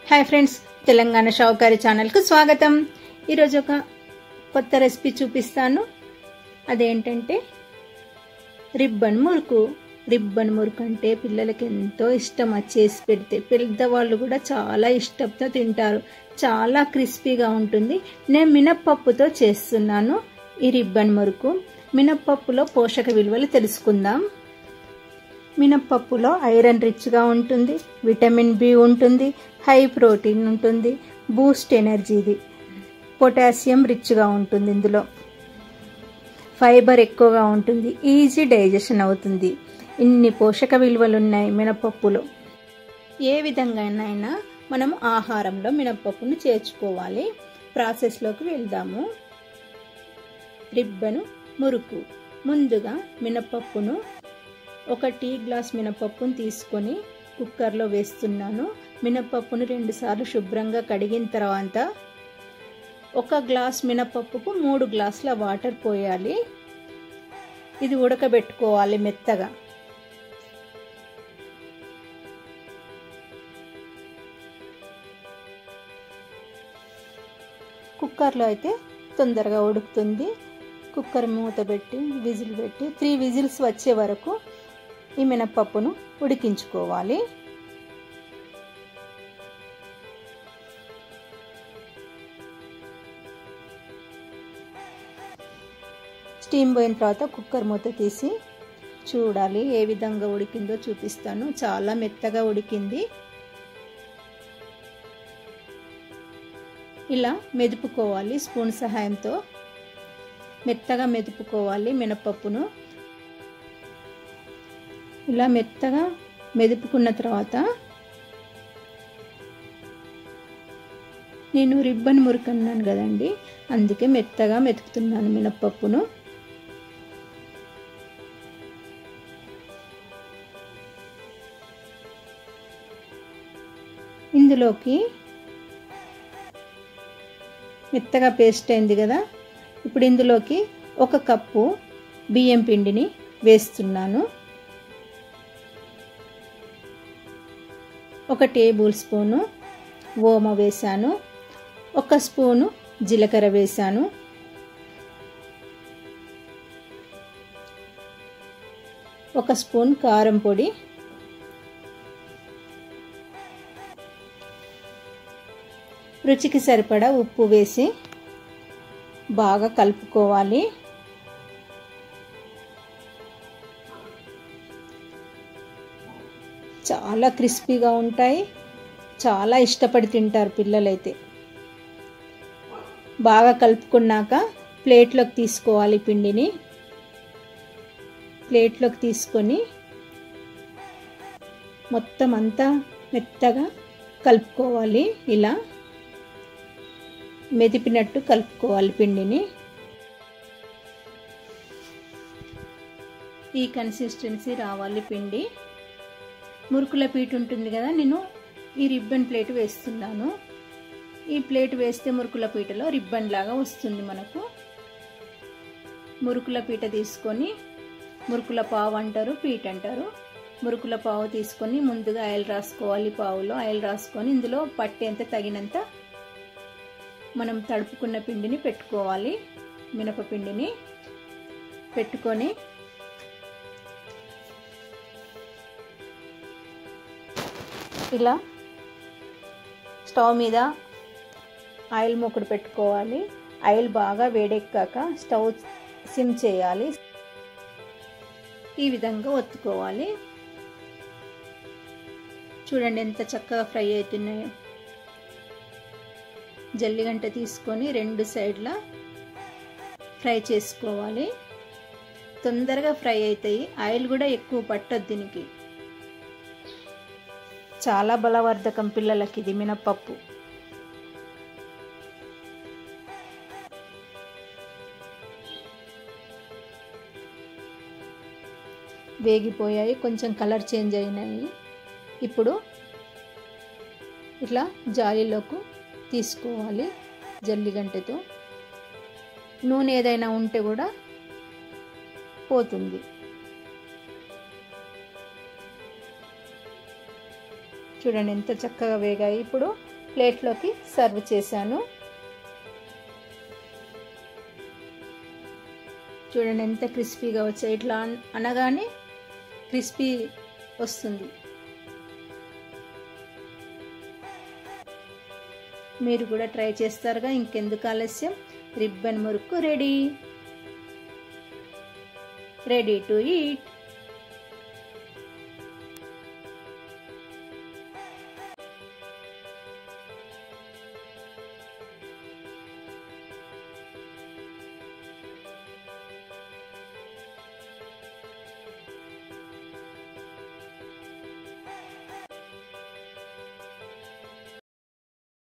hi friends Telangana షావుకారి ఛానల్కు స్వాగతం ఈరోజు ఒక కొత్త రెసిపీ చూపిస్తాను అదేంటంటే రిబ్బన్ మురుకు రిబ్బన్ మురుకు అంటే పిల్లలకి ఎంతో ఇష్టం అది చేసి పెడితే పెద్దవాళ్ళు కూడా చాలా ఇష్టంతో తింటారు చాలా క్రిస్పీగా ఉంటుంది నేను మినప్పప్పుతో చేస్తున్నాను ఈ రిబ్బన్ మురుకు మినప్పప్పులో పోషక విలువలు తెలుసుకుందాం మినప్పప్పులో ఐరన్ రిచ్గా ఉంటుంది విటమిన్ బి ఉంటుంది హై ప్రోటీన్ ఉంటుంది బూస్ట్ ఎనర్జీది పొటాషియం రిచ్గా ఉంటుంది ఇందులో ఫైబర్ ఎక్కువగా ఉంటుంది ఈజీ డైజెషన్ అవుతుంది ఇన్ని పోషక విలువలు ఉన్నాయి మినపప్పులో ఏ విధంగానైనా మనం ఆహారంలో మినపప్పును చేర్చుకోవాలి ప్రాసెస్లోకి వెళ్దాము రిబ్బను మురుకు ముందుగా మినపప్పును ఒక టీ గ్లాస్ మినపప్పును తీసుకొని కుక్కర్లో వేస్తున్నాను మినపప్పును రెండుసార్లు శుభ్రంగా కడిగిన తర్వాత ఒక గ్లాస్ మినపప్పుకు మూడు గ్లాసుల వాటర్ పోయాలి ఇది ఉడకబెట్టుకోవాలి మెత్తగా కుక్కర్లో అయితే తొందరగా ఉడుకుతుంది కుక్కర్ మూత పెట్టి విజిల్ పెట్టి త్రీ విజిల్స్ వచ్చే వరకు ఈ మినపప్పును ఉడికించుకోవాలి స్టీమ్ పోయిన తర్వాత కుక్కర్ మూత తీసి చూడాలి ఏ విధంగా ఉడికిందో చూపిస్తాను చాలా మెత్తగా ఉడికింది ఇలా మెదుపుకోవాలి స్పూన్ సహాయంతో మెత్తగా మెదుపుకోవాలి మినపప్పును ఇలా మెత్తగా మెదుపుకున్న తర్వాత నేను రిబ్బన్ మురుకు అన్నాను కదండి అందుకే మెత్తగా మెతుకుతున్నాను మినప్పప్పును ఇందులోకి మెత్తగా పేస్ట్ అయింది కదా ఇప్పుడు ఇందులోకి ఒక కప్పు బియ్యం పిండిని వేస్తున్నాను ఒక టేబుల్ స్పూను ఓమ వేశాను ఒక స్పూను జీలకర్ర వేశాను ఒక స్పూన్ కారం పొడి రుచికి సరిపడా ఉప్పు వేసి బాగా కలుపుకోవాలి చాలా క్రిస్పీగా ఉంటాయి చాలా ఇష్టపడి తింటారు పిల్లలైతే బాగా కలుపుకున్నాక ప్లేట్లోకి తీసుకోవాలి పిండిని ప్లేట్లోకి తీసుకొని మొత్తం అంతా మెత్తగా కలుపుకోవాలి ఇలా మెదిపినట్టు కలుపుకోవాలి పిండిని ఈ కన్సిస్టెన్సీ రావాలి పిండి మురుకుల పీట ఉంటుంది కదా నేను ఈ రిబ్బన్ ప్లేట్ వేస్తున్నాను ఈ ప్లేట్ వేస్తే మురుకుల పీటలో రిబ్బన్ లాగా వస్తుంది మనకు మురుకుల పీట తీసుకొని మురుకుల పావు అంటారు పీట అంటారు మురుకుల పావు తీసుకొని ముందుగా ఆయిల్ రాసుకోవాలి పావులో ఆయిల్ రాసుకొని ఇందులో పట్టేంత తగినంత మనం తడుపుకున్న పిండిని పెట్టుకోవాలి మినపపిండిని పెట్టుకొని ఇలా స్టవ్ మీద ఆయిల్ మూకుడు పెట్టుకోవాలి ఆయిల్ బాగా వేడెక్కాక స్టవ్ సిమ్ చేయాలి ఈ విధంగా ఒత్తుకోవాలి చూడండి ఎంత చక్కగా ఫ్రై అవుతున్నాయో జల్లిగంట తీసుకొని రెండు సైడ్ల ఫ్రై చేసుకోవాలి తొందరగా ఫ్రై అవుతాయి ఆయిల్ కూడా ఎక్కువ పట్టదు దీనికి చాలా బలవర్ధకం పిల్లలకి ఇది మినపప్పు వేగిపోయాయి కొంచెం కలర్ చేంజ్ అయినాయి ఇప్పుడు ఇట్లా జాలీలోకి తీసుకోవాలి జల్లిగంటతో నూనె ఏదైనా ఉంటే కూడా పోతుంది చూడండి ఎంత చక్కగా వేగాయి ఇప్పుడు ప్లేట్లోకి సర్వ్ చేశాను చూడండి ఎంత క్రిస్పీగా వచ్చాయి ఇట్లా అనగానే క్రిస్పీ వస్తుంది మీరు కూడా ట్రై చేస్తారుగా ఇంకెందుకు ఆలస్యం ribbon murukku ready ready to eat